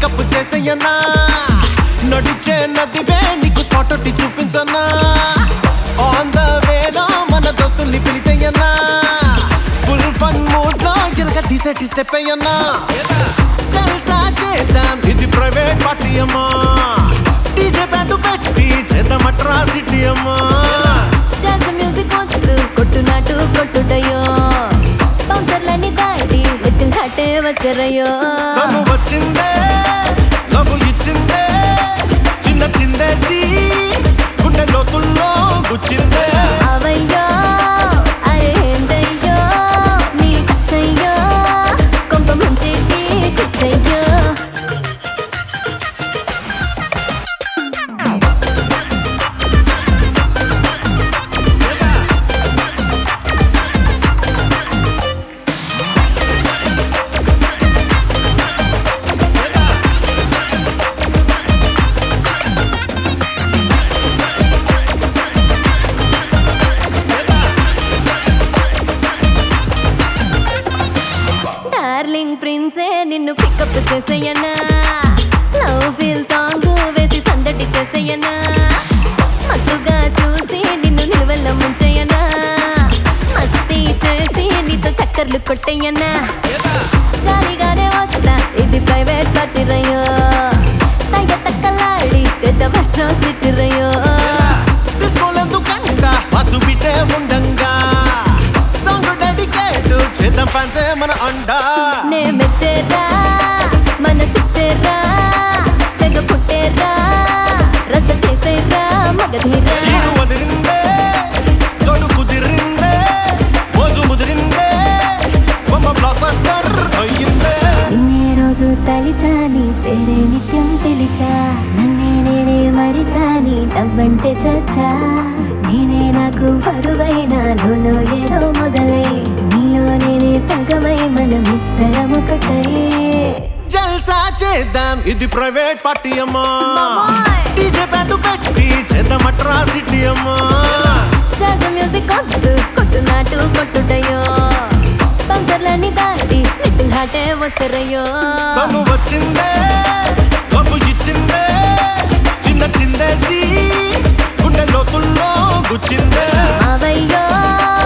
Pickup చేసేయన్నా నడిచే నదివే నీకు spot ఒట్టి చూపించన్నా ఆన్ ద వేలో మన దోస్తుల్ని పిలిచేయన్నా ఫుల్ ఫన్ మూడ్ లో జరగ తీసేటి స్టెప్ అయ్యన్నా జల్సా చేద్దాం ఇది ప్రైవేట్ పార్టీ అమ్మా డీజే బ్యాండ్ పెట్టి చేద్దాం అట్రాసిటీ అమ్మా జాజ్ మ్యూజిక్ వద్దు కొట్టునాటు కొట్టుడయో బౌన్సర్లని దాటి లిటిల్ హాటే వచ్చరయ్యో తను వచ్చిందే నవ్వు ఇచ్చిందే చిన్న చిందేసి గుండె లోతుల్లో గుచ్చిందే అవయ్యో అరే ఏంటయ్యో నీ చెయ్యో కొంప ముంచెట్టి స్విచ్చయ్యో డార్లింగ్ ప్రిన్సే నిన్ను పికప్ చేసేయనా లవ్ ఫీల్ సాంగ్ వేసి సందడి చేసేయనా మత్తుగా చూసి నిన్ను నిలువెల్ల ముంచేయనా మస్తీ చేసి నీతో చక్కర్లు కొట్టేయనా జాలీగానే వస్తా ఇది ప్రైవేట్ పార్టీ రయ్యో తగ్గ తక్కలాడి చేద్దాం అట్రాసిటీ రయ్యో తీసుకోలేందుకంట పసు బిడ్డే ఉండంగా సాంగ్ డెడికేట్ చేద్దాం ఫ్యాన్సే మన అండా నే మెచ్చేరా మనసిచ్చేరా సెగ పుట్టేరా రచ్చ చేసేరా మగధీరా చీడు వదిలిందే చోటు కుదిరిందే మోజు ముదిరిందే బొమ్మ బ్లాక్ బస్టర్ అయ్యిందే నిన్నే రోజు తలిచా నీ పేరే నిత్యం పిలిచా నన్నే నేనే మరిచాని నవ్వంటే చచ్చా నేనే నాకు బరువైన లోలో ఏదో మొదలై నీలో నేనే సగమై మనమిద్దరం ఒకటై జల్సా చేద్దాం ఇది ప్రైవేట్ పార్టీ అమ్మా మామోయ్! డీజే బ్యాండ్ పెట్టి చేద్దాం అట్రాసిటీ అమ్మా జాజ్ మ్యూజిక్ వద్దు కొట్టునాటు కొట్టుడయో బంకర్లని దాటి లిటిల్ హాటే వచ్చరయ్యో తను వచ్చిందే కప్పు ఇచ్చిందే చిన్న చిందేసి గుండె లోతుల్లో గుచ్చిందే అవయ్యో